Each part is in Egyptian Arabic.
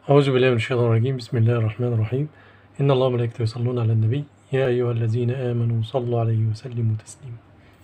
أعوذ بالله من الشيطان الرجيم بسم الله الرحمن الرحيم إن الله وملائكته يصلون على النبي يا أيها الذين آمنوا صلوا عليه وسلموا تسليما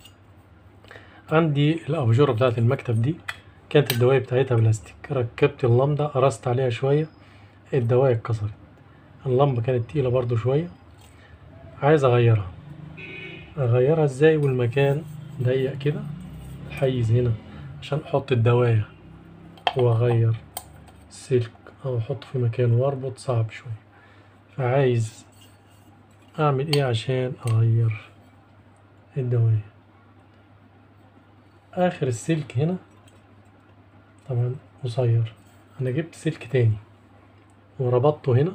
عندي الأباجورة بتاعت المكتب دي كانت الدواية بتاعتها بلاستيك ركبت اللمبة قرصت عليها شوية الدواية اتكسرت اللمبة كانت تقيلة برضو شوية عايز أغيرها أغيرها إزاي والمكان ضيق كده الحيز هنا عشان أحط الدواية وأغير السلك أو أحطه في مكانه وأربط صعب شوية فعايز أعمل إيه عشان أغير الدواية آخر السلك هنا طبعا قصير أنا جبت سلك تاني وربطته هنا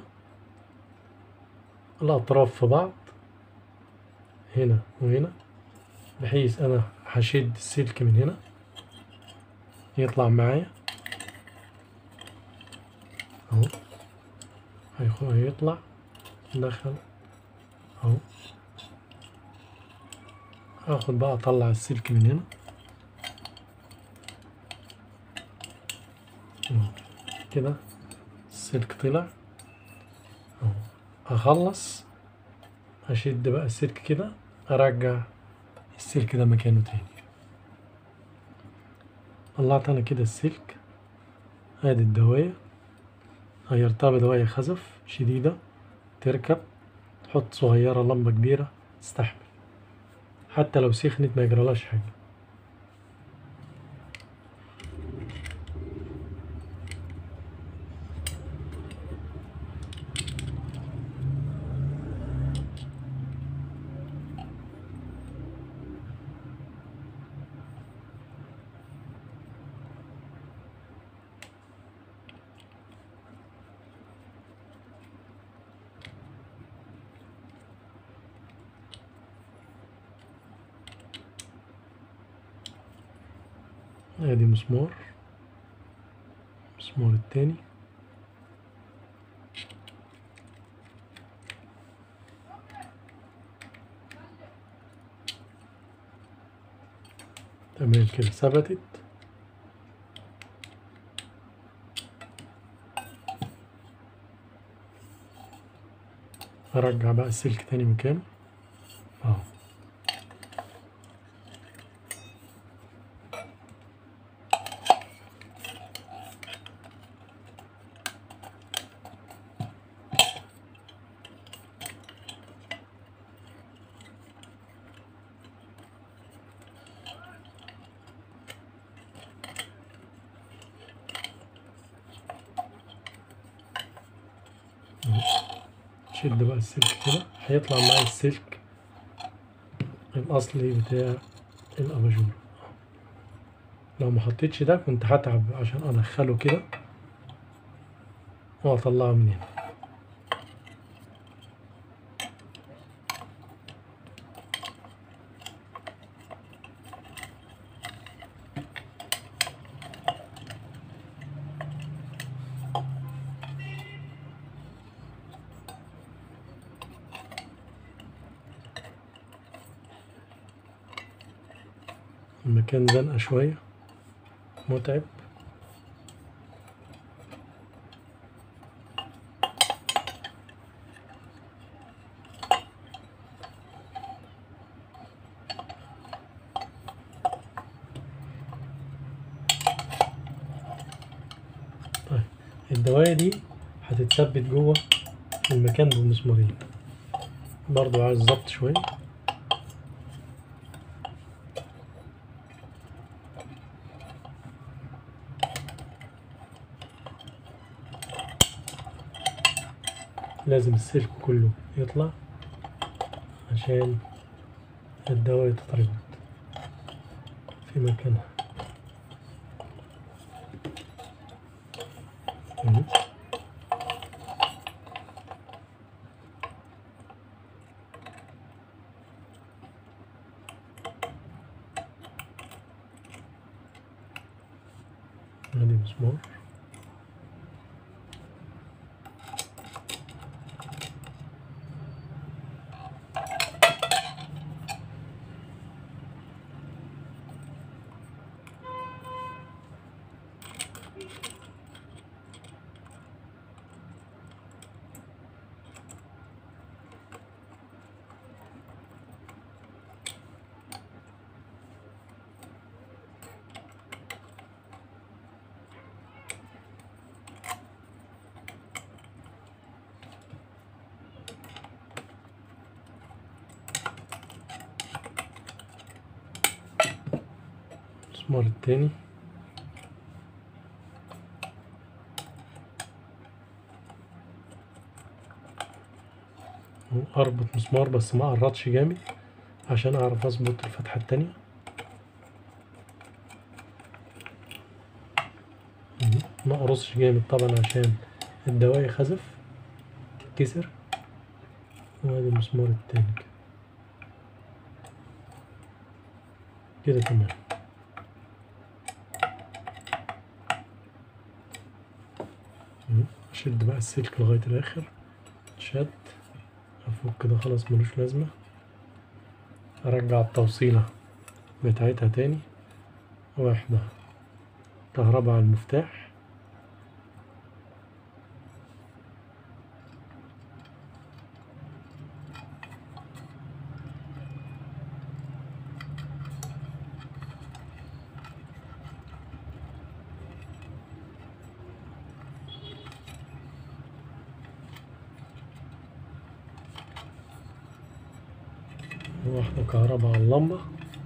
الأطراف في بعض هنا وهنا بحيث أنا هشد السلك من هنا يطلع معايا اهو هيخ- هيطلع دخل اهو هاخد بقى اطلع السلك من هنا اهو. كده السلك طلع اهو اخلص اشد بقى السلك كده ارجع السلك ده مكانه تاني طلعت انا كده السلك ادي الدوايه غيرتها بدواية خزف شديدة تركب تحط صغيرة لمبة كبيرة تستحمل حتى لو سخنت ما يجرالهاش حاجة ادي مسمار المسمار التاني تمام كده ثبتت ارجع بقى السلك تاني مكانه اهو شد بقى السلك كده هيطلع معايا السلك الأصلي بتاع الأباجور لو ما حطيتش ده كنت هتعب عشان أدخله كده وأطلعه من هنا المكان زنقة شوية متعب طيب الدواية دي هتتثبت جوه المكان بالمسمارين برضو عايز ظبط شوية لازم السلك كله يطلع عشان الدواية تتربط في مكانها مم. ادي مسمار المسمار التاني اربط مسمار بس ما قرطش جامد عشان اعرف اظبط الفتحة التانية ما اقرصش جامد طبعا عشان الدواية خزف تتكسر وادي المسمار التاني كده كده تمام اشد بقى السلك لغاية الاخر شد افك كده خلاص ملوش لازمة ارجع التوصيلة بتاعتها تاني واحدة كهرباء على المفتاح واحدة كهرباء على اللمبة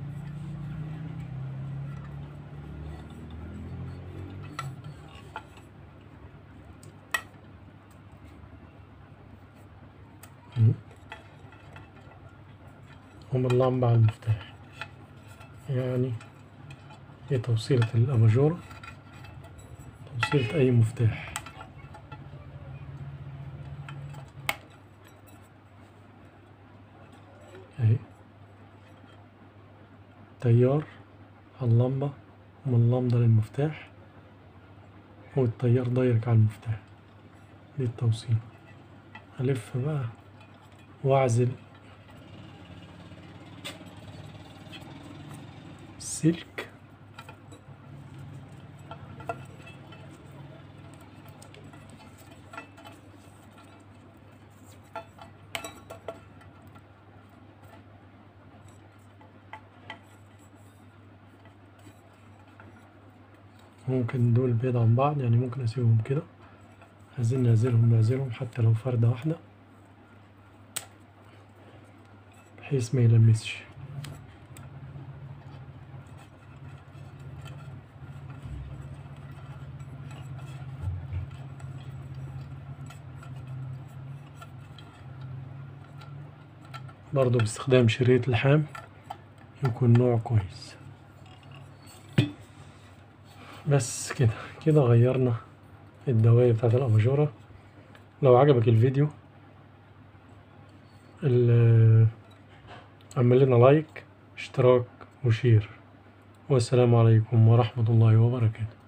هم اللمبة على المفتاح يعني هي توصيلة الأباجورة توصيلة أي مفتاح أهي تيار على اللمبة ومن اللمبة للمفتاح والتيار دايركت على المفتاح دي التوصيل ألف بقى وأعزل السلك ممكن دول بعيد عن بعض يعني ممكن اسيبهم كده عايزين نعزلهم نعزلهم حتى لو فردة واحدة بحيث ما يلمسش برضو باستخدام شريط لحام يكون نوع كويس بس كده كده غيرنا الدواية بتاعت الأباجورة لو عجبك الفيديو ال- اعمل لنا لايك اشتراك وشير والسلام عليكم ورحمة الله وبركاته